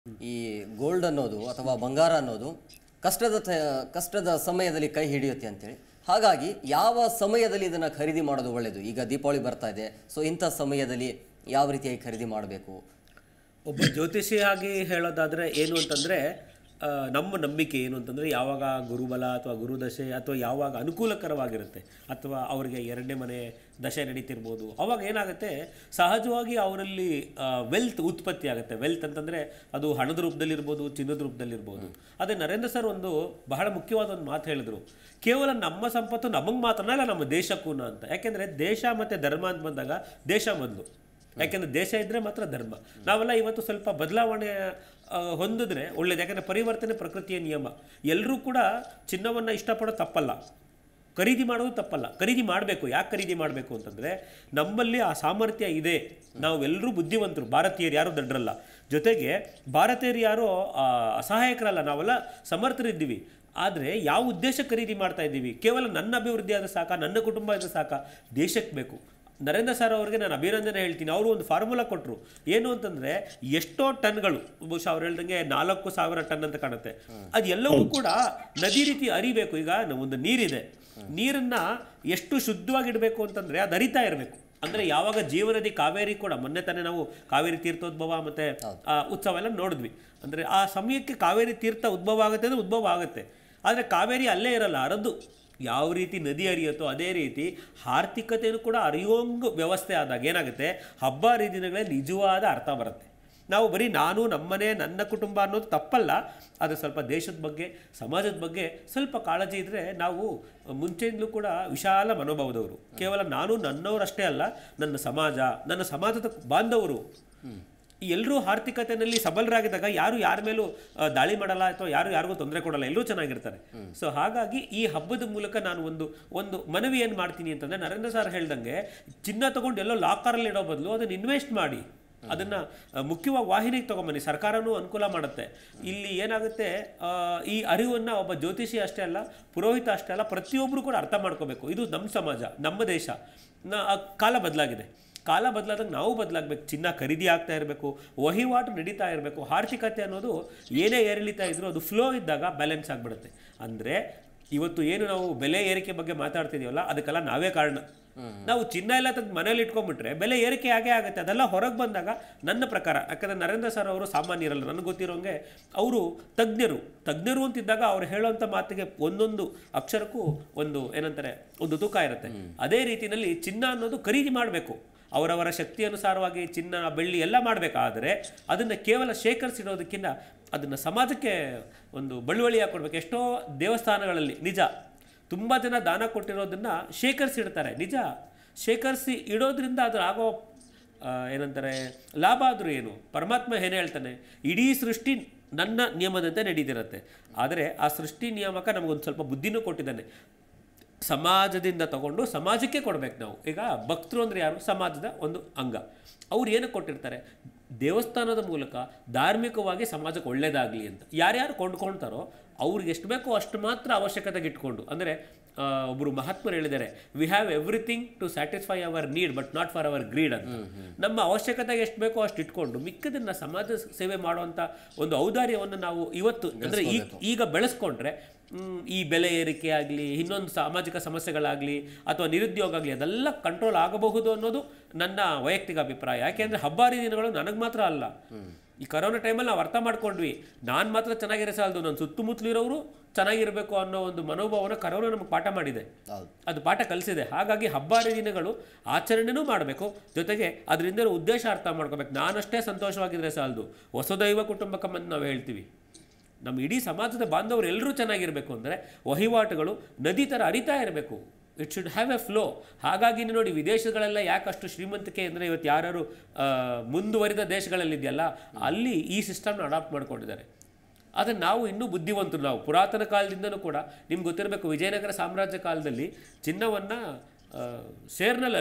ಈ ಗೋಲ್ಡ್ ಅನ್ನೋದು ಅಥವಾ ಬಂಗಾರ ಅನ್ನೋದು ಕಷ್ಟದ ತ- ಕಷ್ಟದ ಸಮಯದಲ್ಲಿ ಕೈ ಹಿಡಿಯುತ್ತೆ ಅಂತೇಳಿ ಹಾಗಾಗಿ ಯಾವ ಸಮಯದಲ್ಲಿ ಇದನ್ನು ಖರೀದಿ ಮಾಡೋದು ಒಳ್ಳೆಯದು ಈಗ ದೀಪಾವಳಿ ಬರ್ತಾ ಇದೆ ಸೊ ಇಂಥ ಸಮಯದಲ್ಲಿ ಯಾವ ರೀತಿಯಾಗಿ ಖರೀದಿ ಮಾಡಬೇಕು ಒಬ್ಬ ಜ್ಯೋತಿಷಿಯಾಗಿ ಹೇಳೋದಾದ್ರೆ ಏನು ಅಂತಂದ್ರೆ ಆ, ನಮ್ಮ ನಂಬಿಕೆ ಏನು ಅಂತಂದ್ರೆ ಯಾವಾಗ ಗುರುಬಲ ಅಥವಾ ಗುರುದಶೆ ಅಥವಾ ಯಾವಾಗ ಅನುಕೂಲಕರವಾಗಿರುತ್ತೆ ಅಥವಾ ಅವರಿಗೆ ಎರಡನೇ ಮನೆ ದಶೆ ನಡೀತಿರ್ಬೋದು ಅವಾಗ ಏನಾಗುತ್ತೆ ಸಹಜವಾಗಿ ಅವರಲ್ಲಿ ವೆಲ್ತ್ ಉತ್ಪತ್ತಿ ಆಗುತ್ತೆ ವೆಲ್ತ್ ಅಂತಂದ್ರೆ ಅದು ಹಣದ ರೂಪದಲ್ಲಿರ್ಬೋದು ಚಿನ್ನದ ರೂಪದಲ್ಲಿರ್ಬೋದು ಅದೇ ನರೇಂದ್ರ ಸರ್ ಒಂದು ಬಹಳ ಮುಖ್ಯವಾದ ಒಂದು ಮಾತು ಹೇಳಿದ್ರು ಕೇವಲ ನಮ್ಮ ಸಂಪತ್ತು ನಮಗೆ ಮಾತ್ರನೇ ಅಲ್ಲ ನಮ್ಮ ದೇಶಕ್ಕೂ ಅಂತ ಯಾಕೆಂದ್ರೆ ದೇಶ ಮತ್ತೆ ಧರ್ಮ ಅಂತ ಬಂದಾಗ ದೇಶ ಮೊದಲು ಯಾಕೆಂದ್ರೆ ದೇಶ ಇದ್ರೆ ಮಾತ್ರ ಧರ್ಮ ನಾವೆಲ್ಲ ಇವತ್ತು ಸ್ವಲ್ಪ ಬದಲಾವಣೆ ಆ, ಹೊಂದಿದ್ರೆ ಒಳ್ಳೇದು ಯಾಕಂದ್ರೆ ಪರಿವರ್ತನೆ ಪ್ರಕೃತಿಯ ನಿಯಮ ಎಲ್ಲರೂ ಕೂಡ ಚಿನ್ನವನ್ನ ಇಷ್ಟಪಡೋದು ತಪ್ಪಲ್ಲ ಖರೀದಿ ಮಾಡೋದು ತಪ್ಪಲ್ಲ ಖರೀದಿ ಮಾಡಬೇಕು ಯಾಕೆ ಖರೀದಿ ಮಾಡಬೇಕು ಅಂತಂದ್ರೆ ನಮ್ಮಲ್ಲಿ ಆ ಸಾಮರ್ಥ್ಯ ಇದೆ ನಾವೆಲ್ಲರೂ ಬುದ್ಧಿವಂತರು ಭಾರತೀಯರು ಯಾರು ದಡ್ರಲ್ಲ ಜೊತೆಗೆ ಭಾರತೀಯರು ಯಾರು ಆ, ಅಸಹಾಯಕರಲ್ಲ ನಾವೆಲ್ಲ ಸಮರ್ಥರಿದ್ದೀವಿ ಆದರೆ ಯಾವ ಉದ್ದೇಶ ಖರೀದಿ ಮಾಡ್ತಾ ಇದ್ದೀವಿ ಕೇವಲ ನನ್ನ ಅಭಿವೃದ್ಧಿ ಆದ ಸಾಕ ನನ್ನ ಕುಟುಂಬ ಇದ್ರೆ ಸಾಕ ದೇಶಕ್ಕೆ ಬೇಕು ನರೇಂದ್ರ ಸರ್ ಅವರಿಗೆ ನಾನು ಅಭಿನಂದನೆ ಹೇಳ್ತೀನಿ ಅವರು ಒಂದು ಫಾರ್ಮುಲಾ ಕೊಟ್ಟರು ಏನು ಅಂತಂದ್ರೆ ಎಷ್ಟೋ ಟನ್ಗಳು ಬಹುಶಃ ಅವ್ರು ಹೇಳ್ದಂಗೆ ನಾಲ್ಕು ಸಾವಿರ ಟನ್ ಅಂತ ಕಾಣುತ್ತೆ ಅದು ಎಲ್ಲವೂ ಕೂಡ ನದಿ ರೀತಿ ಅರಿಬೇಕು ಈಗ ನ- ಒಂದು ನೀರಿದೆ ನೀರನ್ನ ಎಷ್ಟು ಶುದ್ಧವಾಗಿಡಬೇಕು ಅಂತಂದ್ರೆ ಅದು ಹರಿತಾ ಇರಬೇಕು ಅಂದ್ರೆ ಯಾವಾಗ ಜೀವನದಿ ಕಾವೇರಿ ಕೂಡ ಮೊನ್ನೆ ತಾನೇ ನಾವು ಕಾವೇರಿ ತೀರ್ಥೋದ್ಭವ ಮತ್ತೆ ಆ ಉತ್ಸವ ಎಲ್ಲ ನೋಡಿದ್ವಿ ಅಂದ್ರೆ ಆ ಸಮಯಕ್ಕೆ ಕಾವೇರಿ ತೀರ್ಥ ಉದ್ಭವ ಆಗುತ್ತೆ ಅಂದ್ರೆ ಉದ್ಭವ ಆಗುತ್ತೆ ಆದ್ರೆ ಕಾವೇರಿ ಅಲ್ಲೇ ಇರಲ್ಲ ಹರಿದು ಯಾವ ರೀತಿ ನದಿ ಹರಿಯುತ್ತೋ ಅದೇ ರೀತಿ ಆರ್ಥಿಕತೆಯೂ ಕೂಡ ಹರಿಯೋಂಗ್ ವ್ಯವಸ್ಥೆ ಆದಾಗ ಏನಾಗುತ್ತೆ ಹಬ್ಬ ಹರಿದಿನಗಳೇ ನಿಜವಾದ ಅರ್ಥ ಬರುತ್ತೆ ನಾವು ಬರೀ ನಾನು ನಮ್ಮನೆ ನನ್ನ ಕುಟುಂಬ ಅನ್ನೋದು ತಪ್ಪಲ್ಲ ಅದು ಸ್ವಲ್ಪ ದೇಶದ ಬಗ್ಗೆ ಸಮಾಜದ ಬಗ್ಗೆ ಸ್ವಲ್ಪ ಕಾಳಜಿ ಇದ್ದರೆ ನಾವು ಮುಂಚೆಯಿಂದಲೂ ಕೂಡ ವಿಶಾಲ ಮನೋಭಾವದವರು ಕೇವಲ ನಾನು ನನ್ನವರಷ್ಟೇ ಅಲ್ಲ ನನ್ನ ಸಮಾಜ ನನ್ನ ಸಮಾಜದ ಬಾಂಧವರು ಎಲ್ಲರೂ ಆರ್ಥಿಕತೆಯಲ್ಲಿ ಸಬಲರಾಗಿದ್ದಾಗ ಯಾರು ಯಾರ ಮೇಲೂ ಆ, ದಾಳಿ ಮಾಡಲ್ಲ ಅಥವಾ ಯಾರು ಯಾರಿಗೂ ತೊಂದರೆ ಕೊಡಲ್ಲ ಎಲ್ಲರೂ ಚೆನ್ನಾಗಿರ್ತಾರೆ ಸೊ ಹಾಗಾಗಿ ಈ ಹಬ್ಬದ ಮೂಲಕ ನಾನು ಒಂದು ಒಂದು ಮನವಿ ಏನು ಮಾಡ್ತೀನಿ ಅಂತಂದ್ರೆ ನರೇಂದ್ರ ಸರ್ ಹೇಳ್ದಂಗೆ ಚಿನ್ನ ತಗೊಂಡು ಎಲ್ಲೋ ಲಾಕರಲ್ಲಿ ಇಡೋ ಬದಲು ಅದನ್ನ ಇನ್ವೆಸ್ಟ್ ಮಾಡಿ ಅದನ್ನ ಆ, ಮುಖ್ಯವಾಗಿ ವಾಹಿನಿಗೆ ತಗೊಂಬನ್ನಿ ಸರ್ಕಾರನೂ ಅನುಕೂಲ ಮಾಡುತ್ತೆ ಇಲ್ಲಿ ಏನಾಗುತ್ತೆ ಆ, ಈ ಅರಿವನ್ನ ಒಬ್ಬ ಜ್ಯೋತಿಷಿ ಅಷ್ಟೇ ಅಲ್ಲ ಪುರೋಹಿತ ಅಷ್ಟೇ ಅಲ್ಲ ಪ್ರತಿಯೊಬ್ಬರು ಕೂಡ ಅರ್ಥ ಮಾಡ್ಕೋಬೇಕು ಇದು ನಮ್ಮ ಸಮಾಜ ನಮ್ಮ ದೇಶ ನ- ಆ ಕಾಲ ಬದಲಾಗಿದೆ ಕಾಲ ಬದಲಾದಾಗ ನಾವು ಬದಲಾಗಬೇಕು ಚಿನ್ನ ಖರೀದಿ ಆಗ್ತಾ ಇರಬೇಕು ವಹಿವಾಟು ನಡೀತಾ ಇರಬೇಕು ಆರ್ಥಿಕತೆ ಅನ್ನೋದು ಏನೇ ಏರಿಳಿತಾ ಇದ್ರೂ ಅದು ಫ್ಲೋ ಇದ್ದಾಗ ಬ್ಯಾಲೆನ್ಸ್ ಆಗಿಬಿಡುತ್ತೆ ಅಂದರೆ ಇವತ್ತು ಏನು ನಾವು ಬೆಲೆ ಏರಿಕೆ ಬಗ್ಗೆ ಮಾತಾಡ್ತಿದೀವಲ್ಲ ಅದಕ್ಕೆಲ್ಲ ನಾವೇ ಕಾರಣ ನಾವು ಚಿನ್ನ ಎಲ್ಲ ತೆಗೆದು ಮನೇಲಿ ಇಟ್ಕೊಂಡ್ಬಿಟ್ರೆ ಬೆಲೆ ಏರಿಕೆ ಆಗೇ ಆಗುತ್ತೆ ಅದೆಲ್ಲ ಹೊರಗೆ ಬಂದಾಗ ನನ್ನ ಪ್ರಕಾರ ಯಾಕಂದ್ರೆ ನರೇಂದ್ರ ಸರ್ ಅವರು ಸಾಮಾನ್ಯರಲ್ಲ ನನಗೆ ಗೊತ್ತಿರೋಂಗೆ ಅವರು ತಜ್ಞರು ತಜ್ಞರು ಅಂತಿದ್ದಾಗ ಅವ್ರು ಹೇಳೋಂಥ ಮಾತಿಗೆ ಒಂದೊಂದು ಅಕ್ಷರಕ್ಕೂ ಒಂದು ಏನಂತಾರೆ ಒಂದು ತೂಕ ಇರುತ್ತೆ ಅದೇ ರೀತಿಯಲ್ಲಿ ಚಿನ್ನ ಅನ್ನೋದು ಖರೀದಿ ಮಾಡಬೇಕು ಅವರವರ ಶಕ್ತಿ ಅನುಸಾರವಾಗಿ ಚಿನ್ನ ಬೆಳ್ಳಿ ಎಲ್ಲ ಮಾಡಬೇಕಾದ್ರೆ ಅದನ್ನು ಕೇವಲ ಶೇಖರಿಸಿಡೋದಕ್ಕಿಂತ ಅದನ್ನು ಸಮಾಜಕ್ಕೆ ಒಂದು ಬಳುವಳಿಯಾಗಿ ಕೊಡ್ಬೇಕು ಎಷ್ಟೋ ದೇವಸ್ಥಾನಗಳಲ್ಲಿ ನಿಜ ತುಂಬ ಜನ ದಾನ ಕೊಟ್ಟಿರೋದನ್ನ ಶೇಖರಿಸಿಡ್ತಾರೆ ನಿಜ ಶೇಖರಿಸಿ ಇಡೋದ್ರಿಂದ ಅದ್ರ ಆಗೋ ಆ, ಏನಂತಾರೆ ಲಾಭ ಆದರೂ ಏನು ಪರಮಾತ್ಮ ಏನು ಹೇಳ್ತಾನೆ ಇಡೀ ಸೃಷ್ಟಿ ನನ್ನ ನಿಯಮದಂತೆ ನಡೀತಿರುತ್ತೆ ಆದರೆ ಆ ಸೃಷ್ಟಿ ನಿಯಾಮಕ ನಮಗೊಂದು ಸ್ವಲ್ಪ ಬುದ್ಧಿನೂ ಕೊಟ್ಟಿದ್ದಾನೆ ಸಮಾಜದಿಂದ ತಗೊಂಡು ಸಮಾಜಕ್ಕೆ ಕೊಡ್ಬೇಕು ನಾವು ಈಗ ಭಕ್ತರು ಅಂದ್ರೆ ಯಾರು ಸಮಾಜದ ಒಂದು ಅಂಗ ಅವ್ರು ಏನಕ್ಕೆ ಕೊಟ್ಟಿರ್ತಾರೆ ದೇವಸ್ಥಾನದ ಮೂಲಕ ಧಾರ್ಮಿಕವಾಗಿ ಸಮಾಜಕ್ಕೆ ಒಳ್ಳೇದಾಗಲಿ ಅಂತ ಯಾರ್ಯಾರು ಕೊಂಡ್ಕೊಳ್ತಾರೋ ಅವ್ರಿಗೆ ಎಷ್ಟು ಬೇಕೋ ಅಷ್ಟು ಮಾತ್ರ ಅವಶ್ಯಕತೆಗೆ ಇಟ್ಕೊಂಡು ಅಂದರೆ ಒಬ್ಬರು ಮಹಾತ್ಮರು ಹೇಳಿದ್ದಾರೆ we have everything to satisfy our need but not for our greed ಅಂತ ನಮ್ಮ ಅವಶ್ಯಕತೆಗೆ ಎಷ್ಟು ಬೇಕೋ ಅಷ್ಟು ಇಟ್ಕೊಂಡು ಮಿಕ್ಕದನ್ನ ಸಮಾಜ ಸೇವೆ ಮಾಡುವಂಥ ಒಂದು ಔದಾರ್ಯವನ್ನು ನಾವು ಇವತ್ತು ಅಂದರೆ ಈಗ ಈಗ ಬೆಳೆಸ್ಕೊಂಡ್ರೆ ಮ್, ಈ ಬೆಲೆ ಏರಿಕೆ ಆಗಲಿ ಇನ್ನೊಂದು ಸಾಮಾಜಿಕ ಸಮಸ್ಯೆಗಳಾಗಲಿ ಅಥವಾ ನಿರುದ್ಯೋಗ ಆಗಲಿ ಅದೆಲ್ಲ ಕಂಟ್ರೋಲ್ ಆಗಬಹುದು ಅನ್ನೋದು ನನ್ನ ವೈಯಕ್ತಿಕ ಅಭಿಪ್ರಾಯ ಯಾಕೆಂದರೆ ಹಬ್ಬ ಹರಿದಿನಗಳು ನನಗೆ ಮಾತ್ರ ಅಲ್ಲ ಈ ಕರೋನಾ ಟೈಮಲ್ಲಿ ನಾವು ಅರ್ಥ ಮಾಡ್ಕೊಂಡ್ವಿ ನಾನು ಮಾತ್ರ ಚೆನ್ನಾಗಿರೋ ಸಾಲದು ನನ್ನ ಸುತ್ತಮುತ್ತಲಿರೋರು ಚೆನ್ನಾಗಿರಬೇಕು ಅನ್ನೋ ಒಂದು ಮನೋಭಾವನ ಕರೋನಾ ನಮಗೆ ಪಾಠ ಮಾಡಿದೆ ಹೌದು ಅದು ಪಾಠ ಕಲಿಸಿದೆ ಹಾಗಾಗಿ ಹಬ್ಬ ಹರಿದಿನಗಳು ಆಚರಣೆನೂ ಮಾಡಬೇಕು ಜೊತೆಗೆ ಅದರಿಂದ ಉದ್ದೇಶ ಅರ್ಥ ಮಾಡ್ಕೋಬೇಕು ನಾನಷ್ಟೇ ಸಂತೋಷವಾಗಿದ್ರೆ ಸಾಲದು ಹೊಸದೈವ ಕುಟುಂಬಕಂ ನಾವು ಹೇಳ್ತೀವಿ ನಮ್ಮ ಇಡೀ ಸಮಾಜದ ಬಾಂಧವರು ಎಲ್ಲರೂ ಚೆನ್ನಾಗಿರಬೇಕು ಅಂದರೆ ವಹಿವಾಟುಗಳು ನದಿ ಥರ ಹರಿತಾ ಇರಬೇಕು it should have a flow ಹಾಗಾಗಿ ನೋಡಿ ವಿದೇಶಗಳೆಲ್ಲ ಯಾಕಷ್ಟು ಶ್ರೀಮಂತಿಕೆ ಅಂದರೆ ಇವತ್ತು ಯಾರು ಮುಂದುವರಿದ ದೇಶಗಳಲ್ಲಿದೆಯಲ್ಲ ಅಲ್ಲಿ ಈ ಸಿಸ್ಟಮ್ನ ಅಡಾಪ್ಟ್ ಮಾಡ್ಕೊಂಡಿದ್ದಾರೆ ಆದರೆ ನಾವು ಇನ್ನೂ ಬುದ್ಧಿವಂತರು ನಾವು ಪುರಾತನ ಕಾಲದಿಂದನೂ ಕೂಡ ನಿಮ್ಗೆ ಗೊತ್ತಿರಬೇಕು ವಿಜಯನಗರ ಸಾಮ್ರಾಜ್ಯ ಕಾಲದಲ್ಲಿ ಚಿನ್ನವನ್ನು ಸೇರ್ನಲ್ಲಿ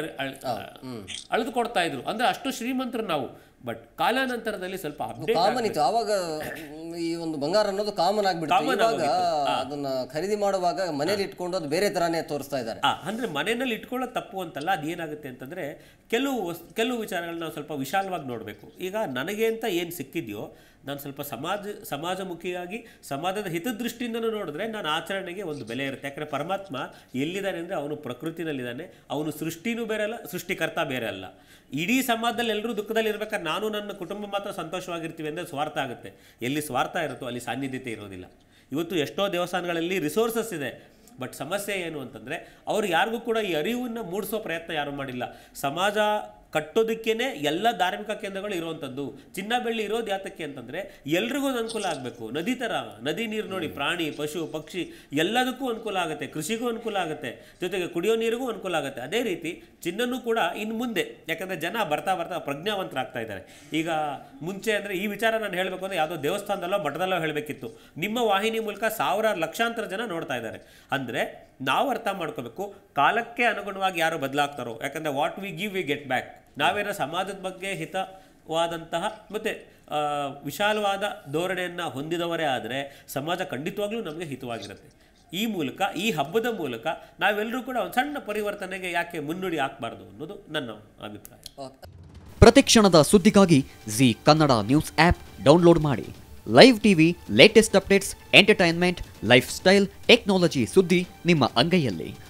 ಅಳೆದು ಕೊಡ್ತಾ ಇದ್ರು ಅಂದರೆ ಅಷ್ಟು ಶ್ರೀಮಂತರು ನಾವು ಬಟ್ ಕಾಲಾನಂತರದಲ್ಲಿ ಸ್ವಲ್ಪ ಅಪ್ಡೇಟ್ ಕಾಮನ್ ಇತ್ತು ಆವಾಗ ಈ ಒಂದು ಬಂಗಾರ ಅನ್ನೋದು ಕಾಮನ್ ಆಗ್ಬಿಡುತ್ತೆ Common ಇವಾಗ ಆಗೋಗಿತ್ತು. ಅದನ್ನ ಖರೀದಿ ಮಾಡುವಾಗ ಮನೇಲಿ ಇಟ್ಕೊಂಡು ಅದು ಬೇರೆ ತರಾನೇ ತೋರಿಸ್ತಾ ಇದ್ದಾರೆ ಆ, ಅಂದ್ರೆ ಮನೆಯಲ್ಲಿ ಇಟ್ಕೊಳ್ಳೋದು ತಪ್ಪು ಅಂತಲ್ಲ ಅದೇನಾಗುತ್ತೆ ಅಂತಂದ್ರೆ ಕೆಲವು ವಸ್- ಕೆಲವು ವಿಚಾರಗಳನ್ನ ನಾವು ಸ್ವಲ್ಪ ವಿಶಾಲವಾಗಿ ನೋಡಬೇಕು ಈಗ ನನಗೆ ಅಂತ ಏನು ಸಿಕ್ಕಿದೆಯೋ ನಾನು ಸ್ವಲ್ಪ ಸಮಾಜ ಸಮಾಜಮುಖಿಯಾಗಿ ಸಮಾಜದ ಹಿತದೃಷ್ಟಿಯಿಂದನೂ ನೋಡಿದ್ರೆ ನಾನು ಆಚರಣೆಗೆ ಒಂದು ಬೆಲೆ ಇರುತ್ತೆ ಯಾಕಂದ್ರೆ ಪರಮಾತ್ಮ ಎಲ್ಲಿದ್ದಾನೆ ಅಂದರೆ ಅವನು ಪ್ರಕೃತಿನಲ್ಲಿದ್ದಾನೆ ಅವನು ಸೃಷ್ಟಿನೂ ಬೇರೆ ಅಲ್ಲ ಸೃಷ್ಟಿಕರ್ತ ಬೇರೆ ಅಲ್ಲ ಇಡೀ ಸಮಾಜದಲ್ಲಿ ಎಲ್ಲರೂ ದುಃಖದಲ್ಲಿ ಇರ್ಬೇಕಾದ್ರೆ ನಾನು ನನ್ನ ಕುಟುಂಬ ಮಾತ್ರ ಸಂತೋಷವಾಗಿರ್ತೀವಿ ಅಂದರೆ ಸ್ವಾರ್ಥ ಆಗುತ್ತೆ ಎಲ್ಲಿ ಸ್ವಾರ್ಥ ಇರುತ್ತೋ ಅಲ್ಲಿ ಸಾನ್ನಿಧ್ಯತೆ ಇರೋದಿಲ್ಲ ಇವತ್ತು ಎಷ್ಟೋ ದೇವಸ್ಥಾನಗಳಲ್ಲಿ ರಿಸೋರ್ಸಸ್ ಇದೆ ಬಟ್ ಸಮಸ್ಯೆ ಏನು ಅಂತಂದರೆ ಅವ್ರು ಯಾರಿಗೂ ಕೂಡ ಈ ಅರಿವನ್ನು ಮೂಡಿಸೋ ಪ್ರಯತ್ನ ಯಾರೂ ಮಾಡಿಲ್ಲ ಸಮಾಜ ಕಟ್ಟೋದಕ್ಕೇನೆ ಎಲ್ಲ ಧಾರ್ಮಿಕ ಕೇಂದ್ರಗಳು ಇರುವಂಥದ್ದು ಚಿನ್ನ ಬೆಳ್ಳಿ ಇರೋದು ಯಾತಕ್ಕೆ ಅಂತಂದರೆ ಎಲ್ರಿಗೂ ಒಂದು ಅನುಕೂಲ ಆಗಬೇಕು ನದಿ ಥರ ನದಿ ನೀರು ನೋಡಿ ಪ್ರಾಣಿ ಪಶು ಪಕ್ಷಿ ಎಲ್ಲದಕ್ಕೂ ಅನುಕೂಲ ಆಗುತ್ತೆ ಕೃಷಿಗೂ ಅನುಕೂಲ ಆಗುತ್ತೆ ಜೊತೆಗೆ ಕುಡಿಯೋ ನೀರಿಗೂ ಅನುಕೂಲ ಆಗುತ್ತೆ ಅದೇ ರೀತಿ ಚಿನ್ನನೂ ಕೂಡ ಇನ್ನು ಮುಂದೆ ಯಾಕಂದರೆ ಜನ ಬರ್ತಾ ಬರ್ತಾ ಪ್ರಜ್ಞಾವಂತರಾಗ್ತಾ ಇದ್ದಾರೆ ಈಗ ಮುಂಚೆ ಅಂದರೆ ಈ ವಿಚಾರ ನಾನು ಹೇಳಬೇಕು ಅಂದರೆ ಯಾವುದೋ ದೇವಸ್ಥಾನದಲ್ಲೋ ಮಠದಲ್ಲೋ ಹೇಳಬೇಕಿತ್ತು ನಿಮ್ಮ ವಾಹಿನಿ ಮೂಲಕ ಸಾವಿರಾರು ಲಕ್ಷಾಂತರ ಜನ ನೋಡ್ತಾ ಇದ್ದಾರೆ ಅಂದರೆ ನಾವು ಅರ್ಥ ಮಾಡ್ಕೋಬೇಕು ಕಾಲಕ್ಕೆ ಅನುಗುಣವಾಗಿ ಯಾರು ಬದಲಾಗ್ತಾರೋ ಯಾಕಂದರೆ what we give we get back ನಾವೇನೋ ಸಮಾಜದ ಬಗ್ಗೆ ಹಿತವಾದಂತಹ ಮತ್ತು ವಿಶಾಲವಾದ ಧೋರಣೆಯನ್ನು ಹೊಂದಿದವರೇ ಆದರೆ ಸಮಾಜ ಖಂಡಿತವಾಗ್ಲೂ ನಮಗೆ ಹಿತವಾಗಿರುತ್ತೆ ಈ ಮೂಲಕ ಈ ಹಬ್ಬದ ಮೂಲಕ ನಾವೆಲ್ಲರೂ ಕೂಡ ಒಂದು ಸಣ್ಣ ಪರಿವರ್ತನೆಗೆ ಯಾಕೆ ಮುನ್ನುಡಿ ಹಾಕಬಾರ್ದು ಅನ್ನೋದು ನನ್ನ ಅಭಿಪ್ರಾಯ ಪ್ರತಿಕ್ಷಣದ ಸುದ್ದಿಗಾಗಿ Zee Kannada news app download ಮಾಡಿ live TV latest updates entertainment lifestyle technology ಸುದ್ದಿ ನಿಮ್ಮ ಅಂಗೈಯಲ್ಲಿ